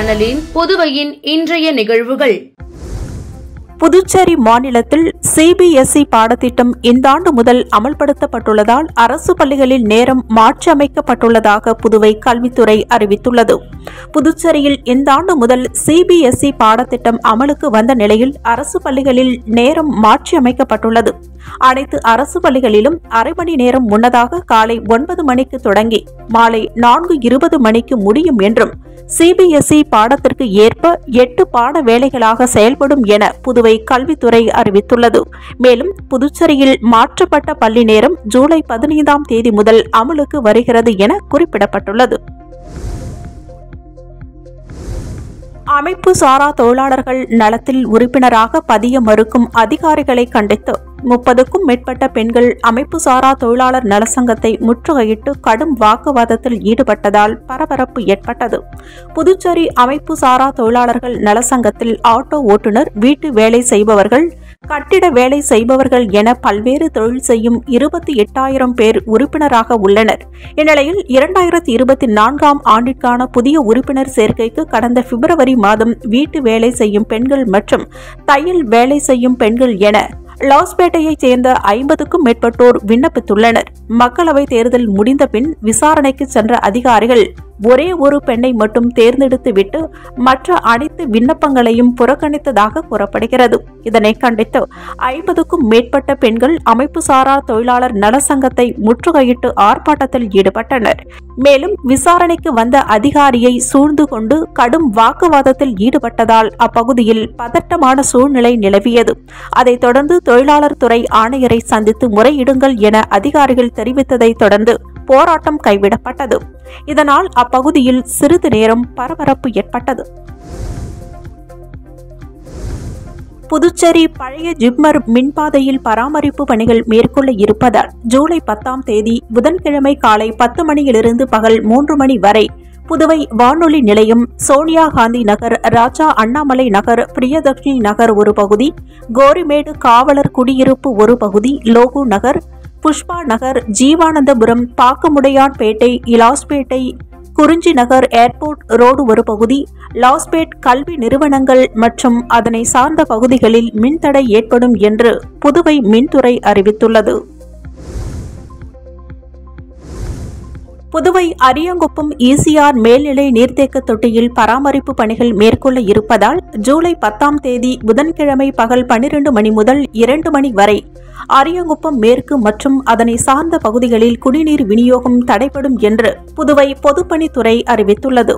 சேனலின் புதுவையின் இன்றைய நிகழ்வுகள் புதுச்சேரி மாநிலத்தில் சிபிஎஸ்இ பாடத்திட்டம் இந்த ஆண்டு முதல் அமல்படுத்தப்பட்டுள்ளதால் அரசு பள்ளிகளில் நேரம் மாற்றியமைக்கப்பட்டுள்ளதாக புதுவை கல்வித்துறை அறிவித்துள்ளது புதுச்சேரியில் இந்த ஆண்டு முதல் சிபிஎஸ்இ பாடத்திட்டம் அமலுக்கு வந்த நிலையில் அரசு பள்ளிகளில் நேரம் மாற்றியமைக்கப்பட்டுள்ளது அனைத்து அரசு பள்ளிகளிலும் அரை மணி நேரம் முன்னதாக காலை ஒன்பது மணிக்கு தொடங்கி மாலை நான்கு இருபது மணிக்கு முடியும் என்றும் சிபிஎஸ்இ பாடத்திற்கு ஏற்ப எட்டு பாட வேளைகளாக செயல்படும் என புதுவை கல்வித்துறை அறிவித்துள்ளது மேலும் புதுச்சேரியில் மாற்றப்பட்ட பள்ளி நேரம் ஜூலை பதினைந்தாம் தேதி முதல் அமலுக்கு வருகிறது என குறிப்பிடப்பட்டுள்ளது அமைப்பு சாரா தொழிலாளர்கள் நலத்தில் உறுப்பினராக பதிய மறுக்கும் அதிகாரிகளை கண்டித்து முப்பதுக்கும் மேற்பட்ட பெண்கள் அமைப்பு சாரா தொழிலாளர் நலசங்கத்தை முற்றுகையிட்டு கடும் வாக்குவாதத்தில் ஈடுபட்டதால் பரபரப்பு ஏற்பட்டது புதுச்சேரி அமைப்பு சாரா தொழிலாளர்கள் நலசங்கத்தில் ஆட்டோ ஓட்டுநர் வீட்டு வேலை செய்பவர்கள் கட்டிட வேலை செய்பவர்கள் என பல்வேறு தொழில் செய்யும் இருபத்தி எட்டாயிரம் பேர் உறுப்பினராக உள்ளனர் இந்நிலையில் இரண்டாயிரத்தி இருபத்தி நான்காம் ஆண்டிற்கான புதிய உறுப்பினர் சேர்க்கைக்கு கடந்த பிப்ரவரி மாதம் வீட்டு வேலை செய்யும் பெண்கள் மற்றும் தையல் வேலை செய்யும் பெண்கள் என லாஸ்பேட்டையைச் சேர்ந்த ஐம்பதுக்கும் மேற்பட்டோர் விண்ணப்பித்துள்ளனர் மக்களவைத் தேர்தல் முடிந்த பின் விசாரணைக்கு சென்ற அதிகாரிகள் ஒரே ஒரு பெண்ணை மட்டும் தேர்ந்தெடுத்துவிட்டு மற்ற அனைத்து விண்ணப்பங்களையும் புறக்கணித்ததாக கூறப்படுகிறது இதனை கண்டித்து ஐம்பதுக்கும் மேற்பட்ட பெண்கள் அமைப்பு சாரா தொழிலாளர் நலசங்கத்தை முற்றுகையிட்டு ஆர்ப்பாட்டத்தில் ஈடுபட்டனர் மேலும் விசாரணைக்கு வந்த அதிகாரியை சூழ்ந்து கொண்டு கடும் வாக்குவாதத்தில் ஈடுபட்டதால் அப்பகுதியில் பதட்டமான சூழ்நிலை நிலவியது அதைத் தொடர்ந்து தொழிலாளர் துறை ஆணையரை சந்தித்து முறையிடுங்கள் என அதிகாரிகள் தெரிவித்ததைத் தொடர்ந்து போராட்டம் கைவிடப்பட்டது இதனால் அப்பகுதியில் சிறிது நேரம் பரபரப்பு ஏற்பட்டது புதுச்சேரி பழைய ஜிப்மர் மின்பாதையில் பராமரிப்பு பணிகள் மேற்கொள்ள இருப்பதால் ஜூலை பத்தாம் தேதி புதன்கிழமை காலை பத்து மணியிலிருந்து பகல் மூன்று மணி வரை புதுவை வானொலி நிலையம் சோனியா காந்தி நகர் ராஜா அண்ணாமலை நகர் பிரியதர்ஷினி நகர் ஒரு பகுதி கோரிமேடு காவலர் குடியிருப்பு ஒரு பகுதி லோகு நகர் புஷ்பா நகர் ஜீவானந்தபுரம் பாக்கமுடையான்பேட்டை இலாஸ்பேட்டை குறிஞ்சி நகர் ஏர்போர்ட் ரோடு ஒரு பகுதி லாஸ்பேட் கல்வி நிறுவனங்கள் மற்றும் அதனை சார்ந்த பகுதிகளில் மின்தடை ஏற்படும் என்று புதுவை மின்துறை அறிவித்துள்ளது புதுவை அரியங்குப்பம் ஈசிஆர் மேல்நிலை நீர்த்தேக்க தொட்டியில் பராமரிப்பு பணிகள் மேற்கொள்ள இருப்பதால் ஜூலை பத்தாம் தேதி புதன்கிழமை பகல் பன்னிரண்டு மணி முதல் இரண்டு மணி வரை அரியங்குப்பம் மேற்கு மற்றும் அதனை சார்ந்த பகுதிகளில் குடிநீர் விநியோகம் தடைபடும் என்று புதுவை பொதுப்பணித்துறை அறிவித்துள்ளது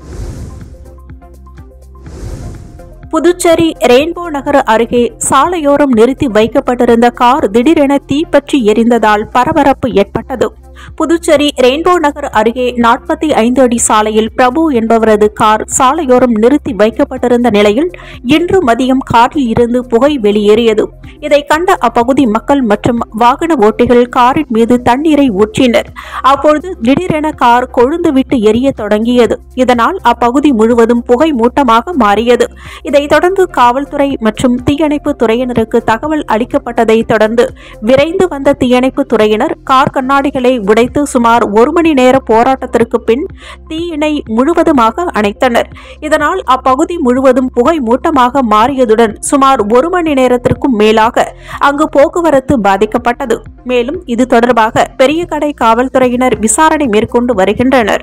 புதுச்சேரி ரெயின்போ நகர் அருகே சாலையோரம் நிறுத்தி வைக்கப்பட்டிருந்த கார் திடீரென தீப்பற்றி எரிந்ததால் பரபரப்பு ஏற்பட்டது புதுச்சேரி ரெயின்போ நகர் அருகே நாற்பத்தி ஐந்து அடி சாலையில் பிரபு என்பவரது கார் சாலையோரம் நிறுத்தி வைக்கப்பட்டிருந்த நிலையில் இன்று மதியம் காரில் இருந்து புகை வெளியேறியது இதை கண்ட அப்பகுதி மக்கள் மற்றும் வாகன ஓட்டிகள் காரின் மீது தண்ணீரை ஊற்றினர் அப்பொழுது திடீரென கார் கொழுந்துவிட்டு எரிய தொடங்கியது இதனால் அப்பகுதி முழுவதும் புகை மூட்டமாக மாறியது இதைத் தொடர்ந்து காவல்துறை மற்றும் தீயணைப்பு துறையினருக்கு தகவல் அளிக்கப்பட்டதை தொடர்ந்து விரைந்து வந்த தீயணைப்பு துறையினர் கார் கண்ணாடிகளை உடைத்து சுமார் ஒரு மணி நேர போராட்டத்திற்கு பின் தீயினை முழுவதுமாக அணைத்தனர் இதனால் அப்பகுதி முழுவதும் புகை மூட்டமாக மாறியதுடன் சுமார் ஒரு மணி நேரத்திற்கும் மேலாக அங்கு போக்குவரத்து பாதிக்கப்பட்டது மேலும் இது தொடர்பாக பெரிய கடை காவல்துறையினர் விசாரணை மேற்கொண்டு வருகின்றனர்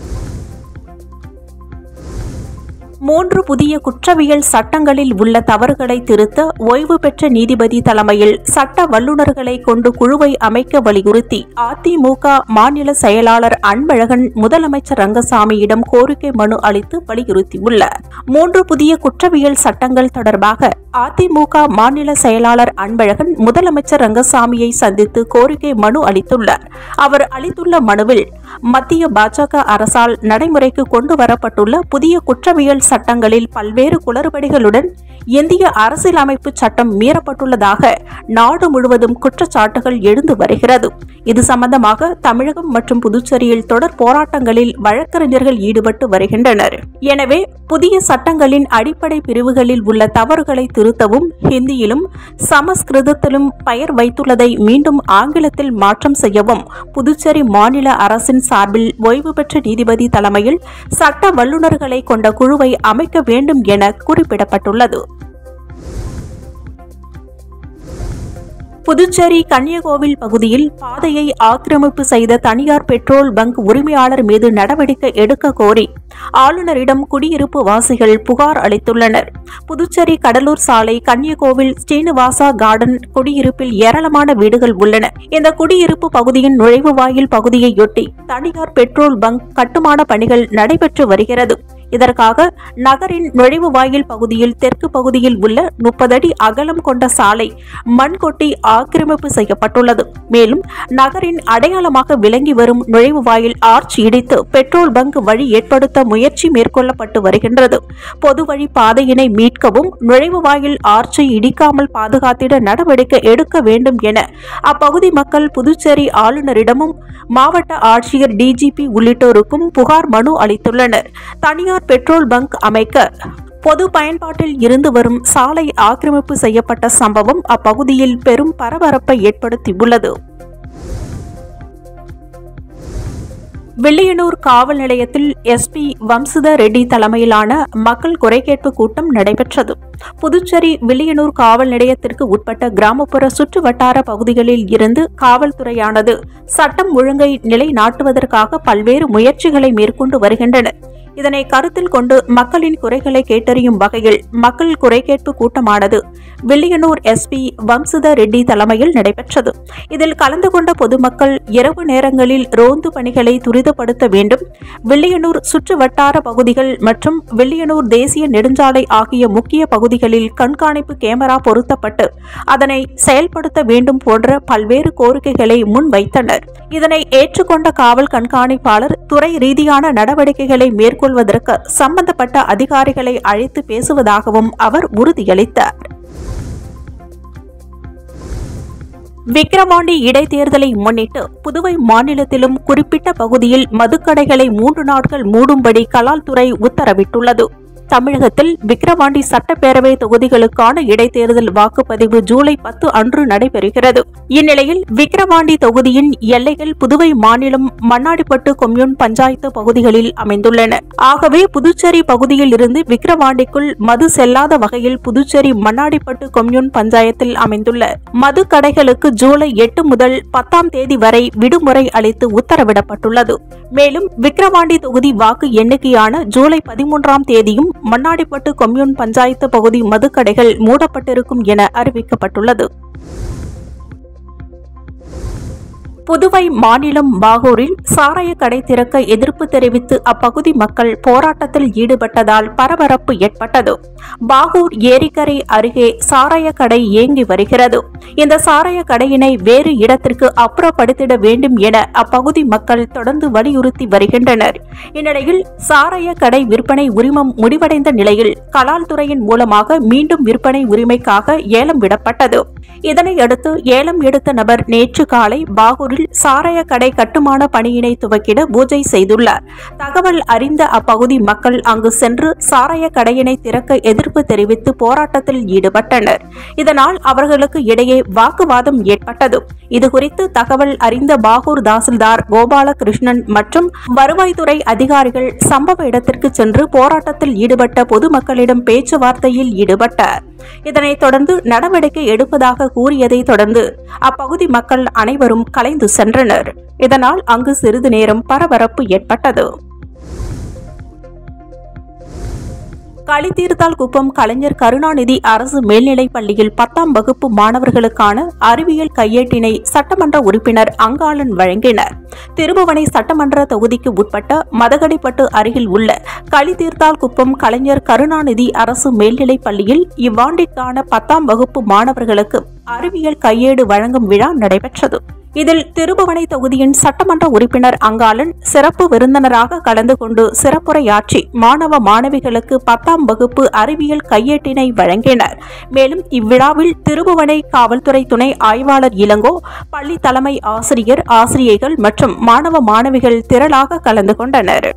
மூன்று புதிய குற்றவியல் சட்டங்களில் உள்ள தவறுகளை திருத்த ஓய்வு பெற்ற நீதிபதி தலைமையில் சட்ட வல்லுநர்களை கொண்டு குழுவை அமைக்க வலியுறுத்தி அதிமுக மாநில செயலாளர் அன்பழகன் முதலமைச்சர் ரங்கசாமியிடம் கோரிக்கை மனு அளித்து வலியுறுத்தியுள்ளார் மூன்று புதிய குற்றவியல் சட்டங்கள் தொடர்பாக அதிமுக மாநில செயலாளர் அன்பழகன் முதலமைச்சர் ரங்கசாமியை சந்தித்து கோரிக்கை மனு அளித்துள்ளார் அவர் அளித்துள்ள மனுவில் மத்திய பாஜக அரசால் நடைமுறைக்கு கொண்டு வரப்பட்டுள்ள புதிய குற்றவியல் சட்டங்களில் பல்வேறு குளறுபடிகளுடன் இந்திய அரசியலமைப்பு சட்டம் மீறப்பட்டுள்ளதாக நாடு முழுவதும் குற்றச்சாட்டுகள் எழுந்து வருகிறது இது சம்பந்தமாக தமிழகம் மற்றும் புதுச்சேரியில் தொடர் போராட்டங்களில் வழக்கறிஞர்கள் ஈடுபட்டு வருகின்றனர் எனவே புதிய சட்டங்களின் அடிப்படை பிரிவுகளில் உள்ள தவறுகளை திருத்தவும் ஹிந்தியிலும் சமஸ்கிருதத்திலும் பெயர் வைத்துள்ளதை மீண்டும் ஆங்கிலத்தில் மாற்றம் செய்யவும் புதுச்சேரி மாநில அரசின் சார்பில் ஓய்வு பெற்ற நீதிபதி தலைமையில் சட்ட வல்லுநர்களை கொண்ட குழுவை அமைக்க வேண்டும் என குறிப்பிடப்பட்டுள்ளது புதுச்சேரி கன்னியகோவில் பகுதியில் பாதையை ஆக்கிரமிப்பு செய்த தனியார் பெட்ரோல் பங்க் உரிமையாளர் மீது நடவடிக்கை எடுக்க கோரி ஆளுநரிடம் குடியிருப்பு வாசிகள் புகார் அளித்துள்ளனர் புதுச்சேரி கடலூர் சாலை கன்னியகோவில் ஸ்ரீனிவாசா கார்டன் குடியிருப்பில் ஏராளமான வீடுகள் உள்ளன இந்த குடியிருப்பு பகுதியின் நுழைவு வாயில் பகுதியையொட்டி தனியார் பெட்ரோல் பங்க் கட்டுமான பணிகள் நடைபெற்று வருகிறது இதற்காக நகரின் நுழைவு வாயில் பகுதியில் தெற்கு பகுதியில் உள்ள முப்பது அடி அகலம் கொண்ட சாலை மண் கொட்டி ஆக்கிரமிப்பு செய்யப்பட்டுள்ளது மேலும் நகரின் அடையாளமாக விளங்கி வரும் நுழைவு வாயில் ஆர்ச் இடித்து பெட்ரோல் பங்க் வழி ஏற்படுத்த முயற்சி மேற்கொள்ளப்பட்டு வருகின்றது பொது வழி பாதையினை மீட்கவும் நுழைவு வாயில் ஆர்ச்சை இடிக்காமல் பாதுகாத்திட நடவடிக்கை எடுக்க வேண்டும் என அப்பகுதி மக்கள் புதுச்சேரி ஆளுநரிடமும் மாவட்ட ஆட்சியர் டிஜிபி உள்ளிட்டோருக்கும் புகார் மனு அளித்துள்ளனர் தனியார் பெட்ரோல் பங்க் அமைக்க பொது பயன்பாட்டில் இருந்து வரும் சாலை ஆக்கிரமிப்பு செய்யப்பட்ட சம்பவம் அப்பகுதியில் பெரும் பரபரப்பை ஏற்படுத்தியுள்ளது வில்லியனூர் காவல் நிலையத்தில் எஸ்பி வம்சுத ரெட்டி தலைமையிலான மக்கள் குறைகேட்பு கூட்டம் நடைபெற்றது புதுச்சேரி வில்லியனூர் காவல் நிலையத்திற்கு உட்பட்ட கிராமப்புற சுற்று வட்டார பகுதிகளில் இருந்து காவல்துறையானது சட்டம் ஒழுங்கை நிலைநாட்டுவதற்காக பல்வேறு முயற்சிகளை மேற்கொண்டு வருகின்றனர் இதனை கருத்தில் கொண்டு மக்களின் குறைகளை கேட்டறியும் வகையில் மக்கள் குறைகேட்பு கூட்டமானது வில்லியனூர் எஸ்பி வம்சுத ரெட்டி தலைமையில் நடைபெற்றது இதில் கலந்து கொண்ட பொதுமக்கள் இரவு நேரங்களில் ரோந்து பணிகளை துரிதப்படுத்த வேண்டும் வில்லியனூர் சுற்று வட்டார பகுதிகள் மற்றும் வில்லியனூர் தேசிய நெடுஞ்சாலை ஆகிய முக்கிய பகுதிகளில் கண்காணிப்பு கேமரா பொருத்தப்பட்டு அதனை செயல்படுத்த வேண்டும் போன்ற பல்வேறு கோரிக்கைகளை முன்வைத்தனர் இதனை ஏற்றுக்கொண்ட காவல் கண்காணிப்பாளர் துறை ரீதியான நடவடிக்கைகளை மேற்கொள்வதற்கு சம்பந்தப்பட்ட அதிகாரிகளை அழைத்து பேசுவதாகவும் அவர் உறுதியளித்தார் விக்கிரவாண்டி இடைத்தேர்தலை முன்னிட்டு புதுவை மாநிலத்திலும் குறிப்பிட்ட பகுதியில் மதுக்கடைகளை மூன்று நாட்கள் மூடும்படி கலால்துறை உத்தரவிட்டுள்ளது தமிழகத்தில் விக்கிரவாண்டி சட்டப்பேரவை தொகுதிகளுக்கான இடைத்தேர்தல் வாக்குப்பதிவு ஜூலை பத்து அன்று நடைபெறுகிறது இந்நிலையில் விக்கிரவாண்டி தொகுதியின் எல்லைகள் புதுவை மாநிலம் மண்ணாடிப்பட்டு கொம்யூன் பஞ்சாயத்து பகுதிகளில் அமைந்துள்ளன ஆகவே புதுச்சேரி பகுதியில் இருந்து விக்கிரவாண்டிக்குள் மது செல்லாத வகையில் புதுச்சேரி மண்ணாடிப்பட்டு கொம்யூன் பஞ்சாயத்தில் அமைந்துள்ள மது கடைகளுக்கு ஜூலை எட்டு முதல் பத்தாம் தேதி வரை விடுமுறை அளித்து உத்தரவிடப்பட்டுள்ளது மேலும் விக்கிரவாண்டி தொகுதி வாக்கு எண்ணிக்கையான ஜூலை பதிமூன்றாம் தேதியும் மண்ணாடிப்பட்டு கொம்யூன் பஞ்சாயத்து பகுதி மதுக்கடைகள் மூடப்பட்டிருக்கும் என அறிவிக்கப்பட்டுள்ளது புதுவை மாநிலம் பாகூரில் சாராய கடை திறக்க எதிர்ப்பு தெரிவித்து அப்பகுதி மக்கள் போராட்டத்தில் ஈடுபட்டதால் பரபரப்பு ஏற்பட்டது பாகூர் ஏரிக்கரை அருகே சாராய கடை இயங்கி வருகிறது இந்த சாராய கடையினை வேறு இடத்திற்கு அப்புறப்படுத்திட வேண்டும் என அப்பகுதி மக்கள் தொடர்ந்து வலியுறுத்தி வருகின்றனர் இந்நிலையில் சாராய கடை விற்பனை உரிமம் முடிவடைந்த நிலையில் கலால் துறையின் மூலமாக மீண்டும் விற்பனை உரிமைக்காக ஏலம் விடப்பட்டது இதனையடுத்து ஏலம் எடுத்த நபர் நேற்று காலை பாகூரில் சாராய கடை கட்டுமான பணியினை துவக்கிட பூஜை செய்துள்ளார் தகவல் அறிந்த அப்பகுதி மக்கள் அங்கு சென்று சாராய கடையினை திறக்க எதிர்ப்பு தெரிவித்து போராட்டத்தில் ஈடுபட்டனர் இதனால் அவர்களுக்கு இடையே வாக்குவாதம் ஏற்பட்டது இதுகுறித்து தகவல் அறிந்த பாகூர் தாசில்தார் கோபாலகிருஷ்ணன் மற்றும் வருவாய்த்துறை அதிகாரிகள் சம்பவ இடத்திற்கு சென்று போராட்டத்தில் ஈடுபட்ட பொதுமக்களிடம் பேச்சுவார்த்தையில் ஈடுபட்டார் இதனைத் தொடர்ந்து நடவடிக்கை எடுப்பதாக கூறியதை தொடர்ந்து அப்பகுதி மக்கள் அனைவரும் கலைந்து சென்றனர் இதனால் அங்கு சிறிது நேரம் பரபரப்பு ஏற்பட்டது களித்தீர்த்தால் குப்பம் கலைஞர் கருணாநிதி அரசு மேல்நிலைப் பள்ளியில் பத்தாம் வகுப்பு மாணவர்களுக்கான அறிவியல் கையேட்டினை சட்டமன்ற உறுப்பினர் அங்காளன் வழங்கினர் திருபுவனை சட்டமன்ற தொகுதிக்கு உட்பட்ட மதகடிப்பட்டு அருகில் உள்ள களித்தீர்த்தால் குப்பம் கலைஞர் கருணாநிதி அரசு மேல்நிலைப் பள்ளியில் இவ்வாண்டிற்கான பத்தாம் வகுப்பு மாணவர்களுக்கு அறிவியல் கையேடு வழங்கும் விழா நடைபெற்றது இதில் திருபுவனை தொகுதியின் சட்டமன்ற உறுப்பினர் அங்காளன் சிறப்பு விருந்தினராக கலந்து கொண்டு சிறப்புரையாற்றி மாணவ மாணவிகளுக்கு பத்தாம் வகுப்பு அறிவியல் கையேட்டினை வழங்கினர் மேலும் இவ்விழாவில் திருபுவனை காவல்துறை துணை ஆய்வாளர் இளங்கோ பள்ளி தலைமை ஆசிரியர் ஆசிரியைகள் மற்றும் மாணவ மாணவிகள் திரளாக கலந்து கொண்டனர்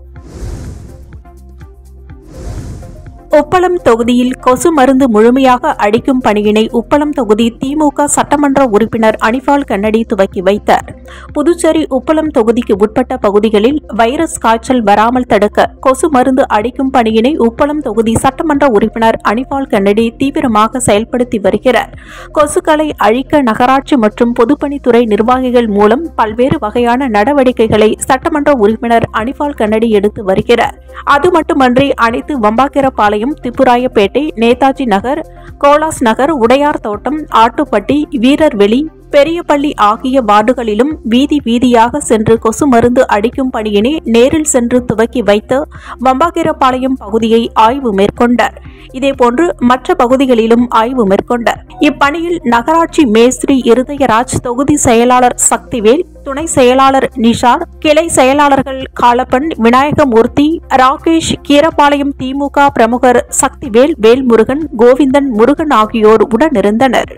உப்பளம் தொகுதியில் கொசு மருந்து முழுமையாக அடிக்கும் பணியினை உப்பளம் தொகுதி திமுக சட்டமன்ற உறுப்பினர் அனிபால் கண்ணடி துவக்கி வைத்தார் புதுச்சேரி உப்பளம் தொகுதிக்கு உட்பட்ட பகுதிகளில் வைரஸ் காய்ச்சல் வராமல் தடுக்க கொசு மருந்து அடிக்கும் பணியினை உப்பளம் தொகுதி சட்டமன்ற உறுப்பினர் அனிபால் கண்ணடி தீவிரமாக செயல்படுத்தி வருகிறார் கொசுக்களை அழிக்க நகராட்சி மற்றும் பொதுப்பணித்துறை நிர்வாகிகள் மூலம் பல்வேறு வகையான நடவடிக்கைகளை சட்டமன்ற உறுப்பினர் அனிபால் கண்ணடி எடுத்து வருகிறார் அது மட்டுமன்றி அனைத்து வம்பாக்கிரபாளையம் திப்புராயப்பேட்டை நேதாஜி நகர் கோலாஸ் நகர் உடையார் தோட்டம் ஆட்டுப்பட்டி வீரர்வெளி பெரியபள்ளி ஆகிய வார்டுகளிலும் வீதி வீதியாக சென்று கொசு மருந்து அடிக்கும் பணியினை நேரில் சென்று துவக்கி வைத்து வம்பாகிரபாளையம் பகுதியை ஆய்வு மேற்கொண்டார் இதேபோன்று மற்ற பகுதிகளிலும் ஆய்வு மேற்கொண்டார் இப்பணியில் நகராட்சி மேஸ்திரி இருதயராஜ் தொகுதி செயலாளர் சக்திவேல் துணை செயலாளர் நிஷார் கிளை செயலாளர்கள் காலப்பன் விநாயகமூர்த்தி ராகேஷ் கீரபாளையம் திமுக பிரமுகர் சக்திவேல் வேல்முருகன் கோவிந்தன் முருகன் ஆகியோர் உடனிருந்தனர்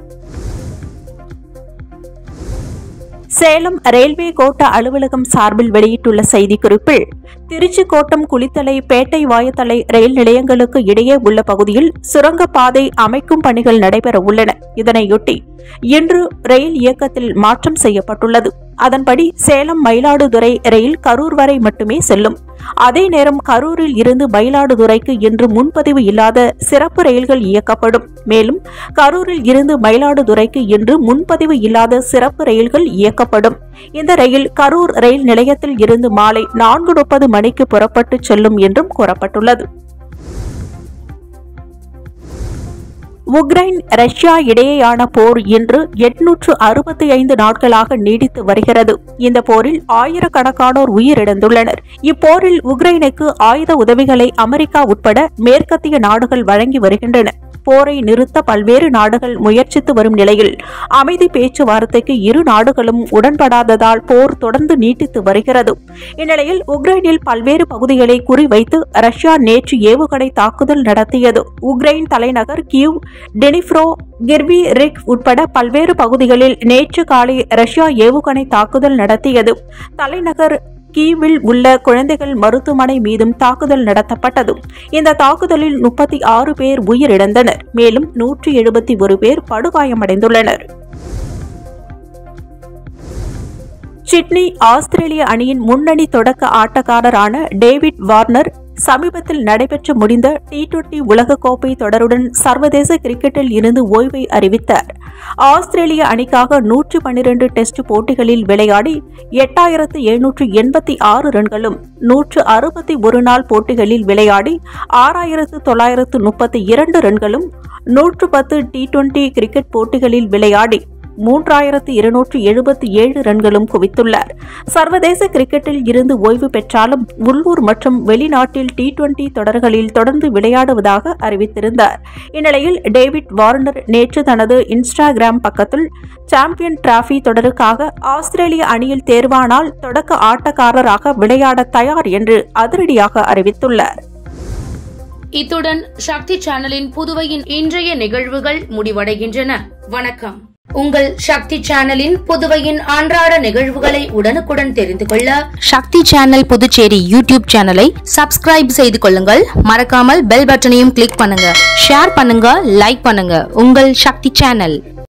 சேலம் ரயில்வே கோட்ட அலுவலகம் சார்பில் வெளியிட்டுள்ள செய்திக்குறிப்பில் திருச்சி கோட்டம் குளித்தலை பேட்டை வாயத்தலை ரயில் நிலையங்களுக்கு இடையே உள்ள பகுதியில் சுரங்கப்பாதை அமைக்கும் பணிகள் நடைபெற உள்ளன இதனையொட்டி இன்று ரயில் இயக்கத்தில் மாற்றம் செய்யப்பட்டுள்ளது அதன்படி சேலம் மயிலாடுதுறை ரயில் கரூர் வரை மட்டுமே செல்லும் அதே நேரம் கரூரில் இருந்து மயிலாடுதுறைக்கு இன்று முன்பதிவு இல்லாத சிறப்பு ரயில்கள் இயக்கப்படும் மேலும் கரூரில் இருந்து மயிலாடுதுறைக்கு இன்று முன்பதிவு இல்லாத சிறப்பு ரயில்கள் இயக்கப்படும் இந்த ரயில் கரூர் ரயில் நிலையத்தில் இருந்து மாலை நான்கு முப்பது மணிக்கு புறப்பட்டு செல்லும் என்றும் கூறப்பட்டுள்ளது உக்ரைன் ரஷ்யா இடையேயான போர் இன்று எட்நூற்று அறுபத்தி ஐந்து நாட்களாக நீடித்து வருகிறது இந்த போரில் ஆயிரக்கணக்கானோர் உயிரிழந்துள்ளனர் இப்போரில் உக்ரைனுக்கு ஆயுத உதவிகளை அமெரிக்கா உட்பட மேற்கத்திய நாடுகள் வழங்கி வருகின்றன போரை நிறுத்த பல்வேறு நாடுகள் முயற்சித்து வரும் நிலையில் அமைதி பேச்சுவார்த்தைக்கு இரு நாடுகளும் உடன்படாததால் போர் தொடர்ந்து நீட்டித்து வருகிறது இந்நிலையில் உக்ரைனில் பல்வேறு பகுதிகளை குறிவைத்து ரஷ்யா நேற்று ஏவுகணை தாக்குதல் நடத்தியது உக்ரைன் தலைநகர் கியூ டெனிப்ரோ கிர்வி ரிக் உட்பட பல்வேறு பகுதிகளில் நேற்று காலை ரஷ்யா ஏவுகணை தாக்குதல் நடத்தியது தலைநகர் கீவில் உள்ள குழந்தைகள் மருத்துவமனை மீதும் தாக்குதல் நடத்தப்பட்டது இந்த தாக்குதலில் முப்பத்தி ஆறு பேர் உயிரிழந்தனர் மேலும் நூற்றி எழுபத்தி ஒரு பேர் படுகாயமடைந்துள்ளனர் சிட்னி ஆஸ்திரேலிய அணியின் முன்னணி தொடக்க ஆட்டக்காரரான டேவிட் வார்னர் சமீபத்தில் நடைபெற்று முடிந்த டி டுவெண்டி உலகக்கோப்பை தொடருடன் சர்வதேச கிரிக்கெட்டில் இருந்து ஓய்வை அறிவித்தார் ஆஸ்திரேலிய அணிக்காக நூற்று பன்னிரண்டு டெஸ்ட் போட்டிகளில் விளையாடி எட்டாயிரத்து எழுநூற்று எண்பத்தி ஆறு ரன்களும் நூற்று அறுபத்தி ஒரு நாள் போட்டிகளில் விளையாடி ஆறாயிரத்து தொள்ளாயிரத்து முப்பத்தி இரண்டு ரன்களும் நூற்று பத்து டி டுவெண்டி கிரிக்கெட் போட்டிகளில் விளையாடி மூன்றாயிரத்து இருநூற்று எழுபத்தி ஏழு ரன்களும் குவித்துள்ளார் சர்வதேச கிரிக்கெட்டில் இருந்து ஓய்வு பெற்றாலும் உள்ளூர் மற்றும் வெளிநாட்டில் டி டுவெண்டி தொடர்களில் தொடர்ந்து விளையாடுவதாக அறிவித்திருந்தார் இந்நிலையில் டேவிட் வார்னர் நேற்று தனது இன்ஸ்டாகிராம் பக்கத்தில் சாம்பியன் டிராபி தொடருக்காக ஆஸ்திரேலிய அணியில் தேர்வானால் தொடக்க ஆட்டக்காரராக விளையாட தயார் என்று அதிரடியாக அறிவித்துள்ளார் இத்துடன் சக்தி சேனலின் புதுவையின் இன்றைய நிகழ்வுகள் முடிவடைகின்றன வணக்கம் உங்கள் சக்தி சேனலின் புதுவையின் அன்றாட நிகழ்வுகளை உடனுக்குடன் தெரிந்து கொள்ள சக்தி சேனல் புதுச்சேரி யூடியூப் சேனலை சப்ஸ்கிரைப் செய்து கொள்ளுங்கள் மறக்காமல் பெல் பட்டனையும் கிளிக் பண்ணுங்க ஷேர் பண்ணுங்க லைக் பண்ணுங்க உங்கள் சக்தி சேனல்